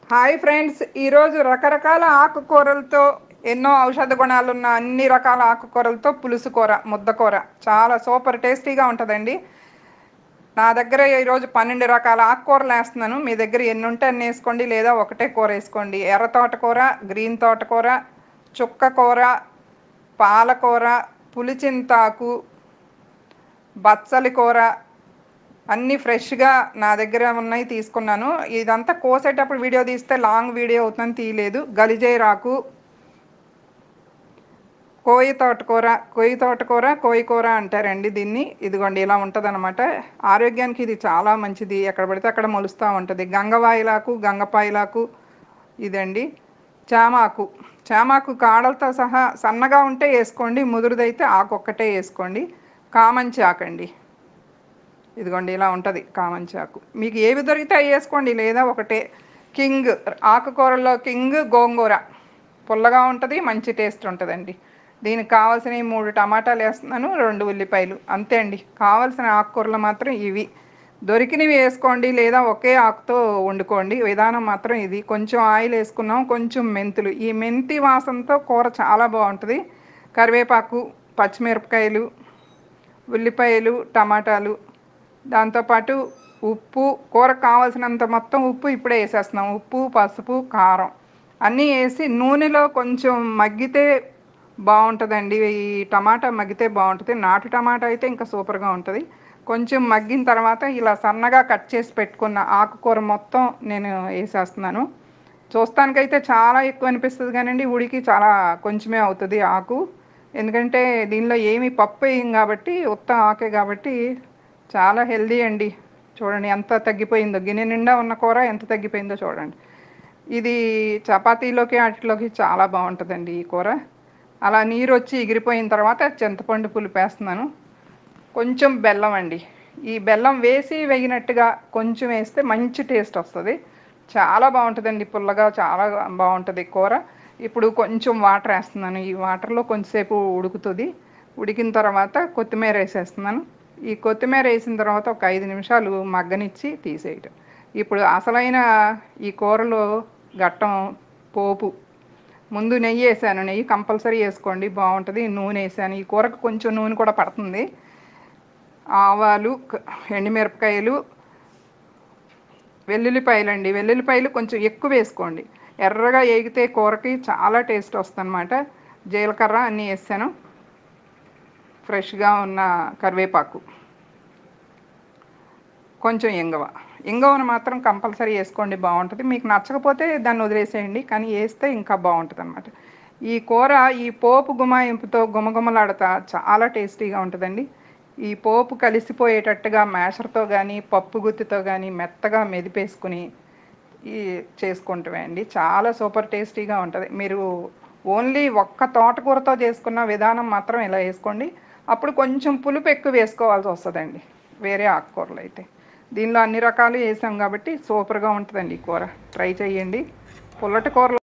hi friends ఈరోజు రకరకాల ఆకుకూరలతో ఎన్నో ఔషధ గుణాలున్న అన్ని రకాల ఆకుకూరలతో పులుసు కూర ముద్దకూర చాలా సూపర్ టేస్టీగా ఉంటుందండి నా దగ్గర ఈరోజు పన్నెండు రకాల ఆకుకూరలు వేస్తున్నాను మీ దగ్గర ఎన్ని ఉంటే అన్ని వేసుకోండి లేదా ఒకటే కూర వేసుకోండి ఎర్ర తోటకూర గ్రీన్ తోటకూర చుక్క కూర పాలకూర పులిచింతాకు బచ్చలి కూర అన్నీ ఫ్రెష్గా నా దగ్గర ఉన్నాయి తీసుకున్నాను ఇదంతా కోసేటప్పుడు వీడియో తీస్తే లాంగ్ వీడియో అవుతుందని తీయలేదు గలిజేరాకు కోయి తోటకూర కోయి తోటకూర కోయి కూర అంటారండి దీన్ని ఇదిగోండి ఇలా ఉంటుంది అనమాట ఆరోగ్యానికి ఇది చాలా మంచిది ఎక్కడ పడితే అక్కడ మొలుస్తూ ఉంటుంది గంగవాయిలాకు గంగపాయిలాకు ఇదండి చామాకు చామాకు కాడలతో సహా సన్నగా ఉంటే వేసుకోండి ముదురుదైతే ఆకు ఒక్కటే వేసుకోండి కామంచి ఆకండి ఇదిగోండి ఇలా ఉంటుంది కామంచి ఆకు మీకు ఏవి దొరికితే అవి వేసుకోండి లేదా ఒకటే కింగ్ ఆకుకూరలో కింగ్ గోంగూర పుల్లగా ఉంటుంది మంచి టేస్ట్ ఉంటుందండి దీనికి కావాల్సిన ఈ మూడు టమాటాలు వేస్తున్నాను రెండు ఉల్లిపాయలు అంతే అండి కావాల్సిన ఆకుకూరలు మాత్రం ఇవి దొరికినవి వేసుకోండి లేదా ఒకే ఆకుతో వండుకోండి విధానం మాత్రం ఇది కొంచెం ఆయిల్ వేసుకున్నాం కొంచెం మెంతులు ఈ మెంతి వాసనతో కూర చాలా బాగుంటుంది కరివేపాకు పచ్చిమిరపకాయలు ఉల్లిపాయలు టమాటాలు దాంతోపాటు ఉప్పు కూరకు కావాల్సినంత మొత్తం ఉప్పు ఇప్పుడే వేసేస్తున్నాం ఉప్పు పసుపు కారం అన్నీ వేసి నూనెలో కొంచెం మగ్గితే బాగుంటుందండి ఈ టమాటా మగ్గితే బాగుంటుంది నాటు టమాటా అయితే ఇంకా సూపర్గా ఉంటుంది కొంచెం మగ్గిన తర్వాత ఇలా సన్నగా కట్ చేసి పెట్టుకున్న ఆకుకూర మొత్తం నేను వేసేస్తున్నాను చూస్తానికైతే చాలా ఎక్కువ అనిపిస్తుంది కానండి ఉడికి చాలా కొంచెమే అవుతుంది ఆకు ఎందుకంటే దీనిలో ఏమి పప్పు వేయం కాబట్టి ఉత్త ఆకే కాబట్టి చాలా హెల్దీ అండి చూడండి ఎంత తగ్గిపోయిందో గిన్నె నిండా ఉన్న కూర ఎంత తగ్గిపోయిందో చూడండి ఇది చపాతీలోకి వాటిలోకి చాలా బాగుంటుందండి ఈ కూర అలా నీరు వచ్చి ఎగిరిపోయిన తర్వాత చింతపండు పులుపు వేస్తున్నాను కొంచెం బెల్లం అండి ఈ బెల్లం వేసి వేగినట్టుగా కొంచెం వేస్తే మంచి టేస్ట్ వస్తుంది చాలా బాగుంటుందండి పుల్లగా చాలా బాగుంటుంది కూర ఇప్పుడు కొంచెం వాటర్ వేస్తున్నాను ఈ వాటర్లో కొంచెంసేపు ఉడుకుతుంది ఉడికిన తర్వాత కొత్తిమీర వేసేస్తున్నాను ఈ కొత్తిమీర వేసిన తర్వాత ఒక ఐదు నిమిషాలు మగ్గనిచ్చి తీసేయటం ఇప్పుడు అసలైన ఈ కూరలో గట్టం పోపు ముందు నెయ్యి వేసాను నెయ్యి కంపల్సరీ వేసుకోండి బాగుంటుంది నూనె వేసాను ఈ కూరకు కొంచెం నూనె కూడా పడుతుంది ఆవాలు క- ఎండుమిరపకాయలు వెల్లుల్లిపాయలు అండి వెల్లుల్లిపాయలు కొంచెం ఎక్కువ వేసుకోండి ఎర్రగా వేగితే కూరకి చాలా టేస్ట్ వస్తుందన్నమాట జీలకర్ర అన్నీ వేసాను ఫ్రెష్గా ఉన్న కరివేపాకు కొంచెం ఇంగవ ఇంగవను మాత్రం కంపల్సరీ వేసుకోండి బాగుంటుంది మీకు నచ్చకపోతే దాన్ని వదిలేసేయండి కానీ వేస్తే ఇంకా బాగుంటుంది అనమాట ఈ కూర ఈ పోపు గుమాయింపుతో గుమగుమలాడతా చాలా టేస్టీగా ఉంటుందండి ఈ పోపు కలిసిపోయేటట్టుగా మ్యాషర్తో కానీ పప్పు గుత్తితో కానీ మెత్తగా మెదిపేసుకుని ఈ చేసుకుంటామే అండి చాలా సూపర్ టేస్టీగా ఉంటుంది మీరు ఓన్లీ ఒక్క తోటకూరతో చేసుకున్న విధానం మాత్రం ఇలా వేసుకోండి అప్పుడు కొంచెం పులుపు ఎక్కువ వేసుకోవాల్సి వస్తుందండి వేరే ఆకుకూరలు అయితే దీనిలో అన్ని రకాలు వేసాం కాబట్టి సూపర్గా ఉంటుందండి ఈ కూర ట్రై చేయండి పుల్లటి కూరలు